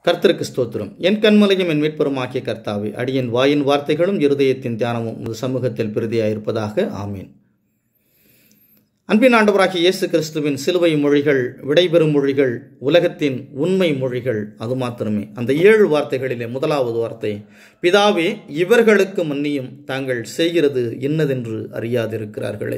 கர்த்தருக்கு ஸ்தோத்திரம் என் கண்மலையும் என் மீட்பெரும் ஆக்கிய கர்த்தாவே அடியன் வாயின் வார்த்தைகளும் இருதயத்தின் தியானமும் உமது சமூகத்தில் பிரதியாயிருப்பதாக ஆமீன் அன்பின் ஆண்டவராகிய இயேசு கிறிஸ்துவின் சிலுவை மொழிகள் விடைபெறும் மொழிகள் உலகத்தின் உண்மை மொழிகள் அது மாத்திரமே அந்த ஏழு வார்த்தைகளிலே முதலாவது வார்த்தை பிதாவே இவர்களுக்கு மன்னியும் தாங்கள் செய்கிறது இன்னதென்று அறியாதிருக்கிறார்களே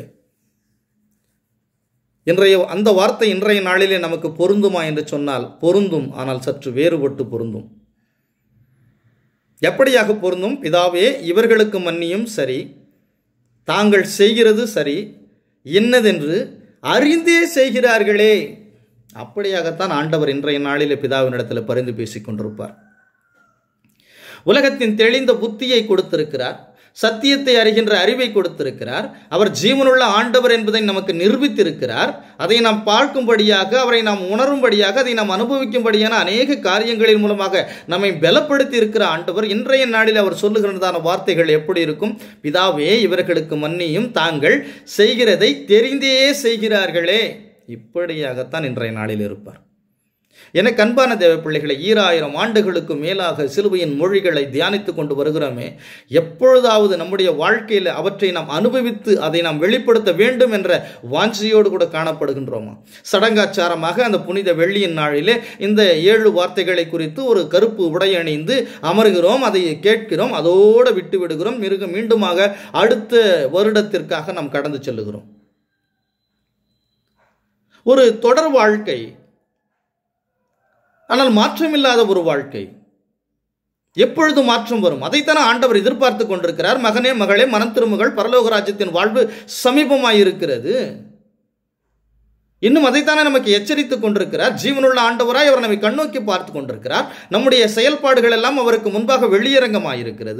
இன்றைய அந்த வார்த்தை இன்றைய நாளிலே நமக்கு பொருந்துமா என்று சொன்னால் பொருந்தும் ஆனால் சற்று வேறுபட்டு பொருந்தும் எப்படியாக பொருந்தும் பிதாவே இவர்களுக்கு மன்னியும் சரி தாங்கள் செய்கிறது சரி என்னதென்று அறிந்தே செய்கிறார்களே அப்படியாகத்தான் ஆண்டவர் இன்றைய நாளிலே பிதாவினிடத்தில் பரிந்து பேசிக் கொண்டிருப்பார் உலகத்தின் தெளிந்த புத்தியை கொடுத்திருக்கிறார் சத்தியத்தை அறிகின்ற அறிவை கொடுத்திருக்கிறார் அவர் ஜீவனுள்ள ஆண்டவர் என்பதை நமக்கு நிரூபித்திருக்கிறார் அதை நாம் பார்க்கும்படியாக அவரை நாம் உணரும்படியாக அதை நாம் அனுபவிக்கும்படியான அநேக காரியங்களின் மூலமாக நம்மை பலப்படுத்தி இருக்கிற ஆண்டவர் இன்றைய நாளில் அவர் சொல்லுகிறதான வார்த்தைகள் எப்படி இருக்கும் பிதாவே இவர்களுக்கு மன்னியும் தாங்கள் செய்கிறதை தெரிந்தே செய்கிறார்களே இப்படியாகத்தான் இன்றைய நாளில் இருப்பார் எனக்கு அன்பான தேவ பிள்ளைகளை ஈராயிரம் ஆண்டுகளுக்கு மேலாக சிலுவையின் மொழிகளை தியானித்து கொண்டு வருகிறோமே எப்பொழுதாவது நம்முடைய வாழ்க்கையில் அவற்றை நாம் அனுபவித்து அதை நாம் வெளிப்படுத்த வேண்டும் என்ற வாஞ்சியோடு கூட காணப்படுகின்றோமா சடங்காச்சாரமாக அந்த புனித வெள்ளியின் நாளிலே இந்த ஏழு வார்த்தைகளை குறித்து ஒரு கருப்பு உடை அணிந்து அமர்கிறோம் அதை கேட்கிறோம் அதோடு விட்டு விடுகிறோம் மிருக மீண்டுமாக அடுத்த வருடத்திற்காக நாம் கடந்து செல்லுகிறோம் ஒரு தொடர் வாழ்க்கை ஆனால் மாற்றமில்லாத ஒரு வாழ்க்கை எப்பொழுது மாற்றம் வரும் அதைத்தானே ஆண்டவர் எதிர்பார்த்து கொண்டிருக்கிறார் மகனே மகளே மனம் திருமுகள் பரலோக ராஜ்யத்தின் வாழ்வு சமீபமாயிருக்கிறது இன்னும் அதைத்தானே நமக்கு எச்சரித்துக் கொண்டிருக்கிறார் ஜீவனுள்ள ஆண்டவராய் அவர் நம்மை கண்ணோக்கி பார்த்து கொண்டிருக்கிறார் நம்முடைய செயல்பாடுகள் எல்லாம் அவருக்கு முன்பாக வெளியரங்கமாயிருக்கிறது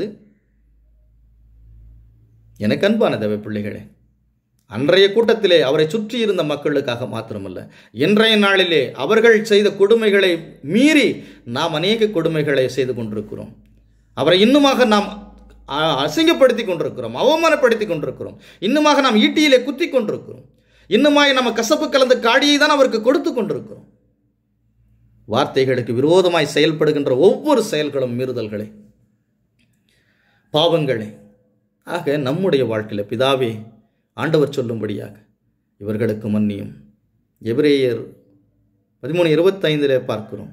எனக்கு அன்பான தேவை பிள்ளைகளே அன்றைய கூட்டத்திலே அவரை சுற்றி இருந்த மக்களுக்காக மாத்திரமல்ல இன்றைய நாளிலே அவர்கள் செய்த கொடுமைகளை மீறி நாம் அநேக கொடுமைகளை செய்து கொண்டிருக்கிறோம் அவரை இன்னுமாக நாம் அசிங்கப்படுத்தி கொண்டிருக்கிறோம் அவமானப்படுத்தி கொண்டிருக்கிறோம் இன்னுமாக நாம் ஈட்டியிலே குத்தி கொண்டிருக்கிறோம் இன்னுமாய் நம்ம கசப்பு கலந்த காடியை தான் அவருக்கு கொடுத்து கொண்டிருக்கிறோம் வார்த்தைகளுக்கு விரோதமாய் செயல்படுகின்ற ஒவ்வொரு செயல்களும் மீறுதல்களே பாவங்களே ஆக நம்முடைய வாழ்க்கையில் பிதாவே ஆண்டவர் சொல்லும்படியாக இவர்களுக்கு மன்னியும் எபிரேயர் பதிமூணு இருபத்தைந்தில் பார்க்கிறோம்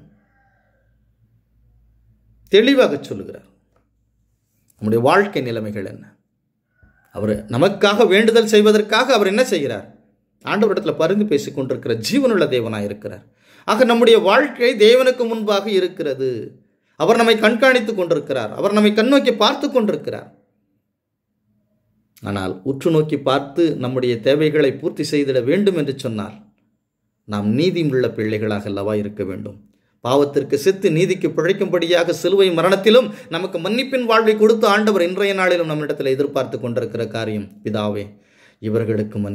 தெளிவாக சொல்லுகிறார் நம்முடைய வாழ்க்கை நிலைமைகள் என்ன அவர் நமக்காக வேண்டுதல் செய்வதற்காக அவர் என்ன செய்கிறார் ஆண்டவரிடத்தில் பரிந்து பேசிக் கொண்டிருக்கிற ஜீவனுள்ள தேவனாக இருக்கிறார் ஆக நம்முடைய வாழ்க்கை தேவனுக்கு முன்பாக இருக்கிறது அவர் நம்மை கண்காணித்து கொண்டிருக்கிறார் அவர் நம்மை கண்ணோக்கி பார்த்து கொண்டிருக்கிறார் ஆனால் உற்று நோக்கி பார்த்து நம்முடைய தேவைகளை பூர்த்தி செய்திட வேண்டும் என்று சொன்னார் நாம் நீதியுள்ள பிள்ளைகளாக அல்லவா இருக்க வேண்டும் பாவத்திற்கு செத்து நீதிக்கு பிழைக்கும்படியாக சிலுவை மரணத்திலும் நமக்கு மன்னிப்பின் வாழ்வை கொடுத்து ஆண்டவர் இன்றைய நாளிலும் நம்மிடத்தில் எதிர்பார்த்து கொண்டிருக்கிற காரியம் பிதாவே இவர்களுக்கு மன்